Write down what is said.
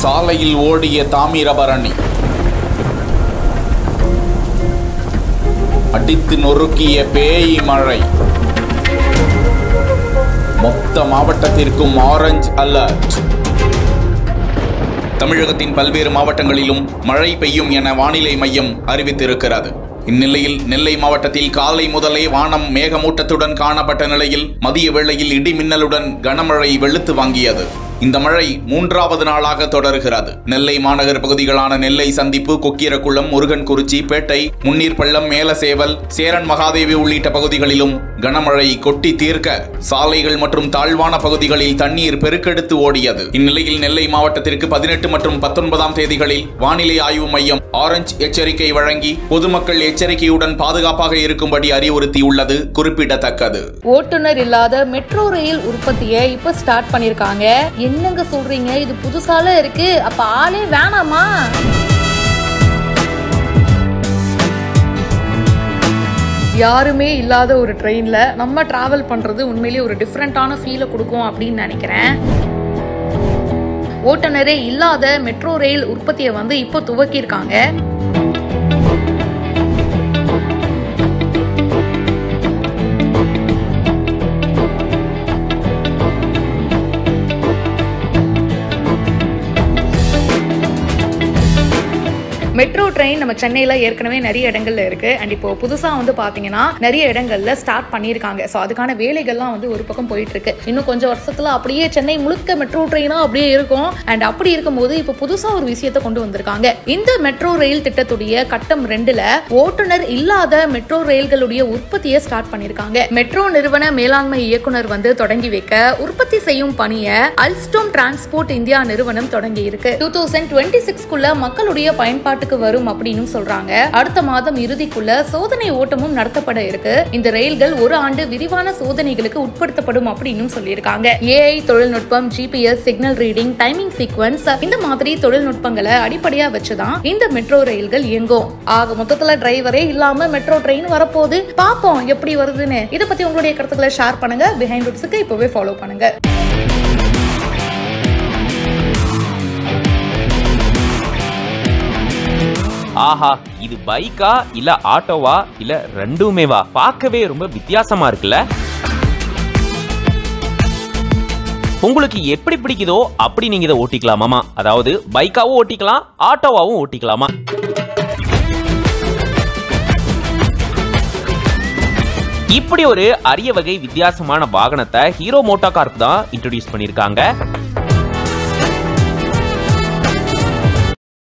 சாலையில் ஓடிய தாமிரபரணி அடித்து நொறுக்கிய பேய் மழை மொத்த மாவட்டத்திற்கும் ஆரஞ்ச் அலர்ட் தமிழகத்தின் பல்வேறு மாவட்டங்களிலும் மழை பெய்யும் என வானிலை மையம் அறிவித்திருக்கிறது இந்நிலையில் நெல்லை மாவட்டத்தில் காலை முதலே வானம் மேகமூட்டத்துடன் காணப்பட்ட நிலையில் மதிய வேளையில் இடி மின்னலுடன் கனமழை வெளுத்து வாங்கியது இந்த மழை மூன்றாவது நாளாக தொடர்கிறது நெல்லை மாநகர் பகுதிகளான நெல்லை சந்திப்பு கொக்கீரக்குளம் முருகன்குறிச்சி பேட்டை முன்னீர்பள்ளம் மேலசேவல் சேரன் மகாதேவி உள்ளிட்ட பகுதிகளிலும் கனமழை கொட்டி தீர்க்க சாலைகள் மற்றும் தாழ்வான பகுதிகளில் தண்ணீர் பெருக்கெடுத்து ஓடியது இந்நிலையில் நெல்லை மாவட்டத்திற்கு பதினெட்டு மற்றும் பத்தொன்பதாம் தேதிகளில் வானிலை ஆய்வு மையம் ஆரஞ்ச் எச்சரிக்கை வழங்கி பொதுமக்கள் எச்சரிக்கையுடன் பாதுகாப்பாக இருக்கும்படி அறிவுறுத்தியுள்ளது குறிப்பிடத்தக்கது ஓட்டுநர் இல்லாத மெட்ரோ ரயில் உற்பத்தியை இப்ப ஸ்டார்ட் பண்ணிருக்காங்க என்னங்க சொல்றீங்க இது புதுசால இருக்கு அப்ப ஆளே வேணாமா யாருமே இல்லாத ஒரு ட்ரெயின்ல நம்ம டிராவல் பண்றது உண்மையிலேயே ஒரு டிஃப்ரெண்டான ஃபீலை கொடுக்கும் அப்படின்னு நினைக்கிறேன் ஓட்டுநரே இல்லாத மெட்ரோ ரயில் உற்பத்தியை வந்து இப்போ துவக்கியிருக்காங்க மெட்ரோ ட்ரெயின் நம்ம சென்னையில் ஏற்கனவே நிறைய இடங்கள்ல இருக்கு அண்ட் இப்போ புதுசாக வந்து பார்த்தீங்கன்னா நிறைய இடங்கள்ல ஸ்டார்ட் பண்ணியிருக்காங்க ஸோ அதுக்கான வேலைகள்லாம் வந்து ஒரு பக்கம் போயிட்டு இருக்கு இன்னும் கொஞ்சம் வருஷத்துல அப்படியே சென்னை முழுக்க மெட்ரோ ட்ரெயினாக அப்படியே இருக்கும் அண்ட் அப்படி இருக்கும்போது இப்போ புதுசாக ஒரு விஷயத்தை கொண்டு வந்திருக்காங்க இந்த மெட்ரோ ரயில் திட்டத்துடைய கட்டம் ரெண்டுல ஓட்டுநர் இல்லாத மெட்ரோ ரயில்களுடைய உற்பத்தியை ஸ்டார்ட் பண்ணியிருக்காங்க மெட்ரோ நிறுவன மேலாண்மை இயக்குனர் வந்து தொடங்கி வைக்க உற்பத்தி செய்யும் பணியை அல்ஸ்டோம் டிரான்ஸ்போர்ட் இந்தியா நிறுவனம் தொடங்கி இருக்கு டூ தௌசண்ட் டுவெண்ட்டி சிக்ஸ்க்குள்ள மக்களுடைய பயன்பாட்டுக்கு வரும் அப்படின்னு சொல்றாங்க அடுத்த மாதம் இறுதிக்குள்ள சோதனை ஓட்டமும் நடத்தப்பட இருக்கு இந்த ரயில்கள் ஒரு ஆண்டு விரிவான சோதனைகளுக்கு உட்படுத்தப்படும் அப்படின்னு சொல்லியிருக்காங்க ஏஐ தொழில்நுட்பம் GPS signal reading timing sequence இந்த மாதிரி தொழில்நுட்பங்களை அடிப்படையா வச்சுதான் இந்த மெட்ரோ ரயில்கள் இயங்கும் ஆக மொத்தத்துல டிரைவரே இல்லாம மெட்ரோ ட்ரெயின் வரப்போகுது பாப்போம் எப்படி வருதுன்னு இதை பத்தி உங்களுடைய கருத்துக்களை ஷேர் பண்ணுங்க பிஹைண்ட் ரூட்ஸுக்கு இப்பவே ஃபாலோ பண்ணுங்க ஆஹா இது பைக்கா இல்ல ஆட்டோவா இல்ல ரெண்டுமேவா பார்க்கவே ரொம்ப வித்தியாசமா இருக்குல்ல உங்களுக்கு எப்படி பிடிக்குதோ அப்படி நீங்க இதை ஓட்டிக்கலாமாமா அதாவது பைக்காவும் ஓட்டிக்கலாம் ஆட்டோவாவும் ஓட்டிக்கலாமா இப்படி ஒரு அரிய வகை வித்தியாசமான வாகனத்தை ஹீரோ மோட்டோ கார்ப் தான் இன்ட்ரடியூஸ் பண்ணியிருக்காங்க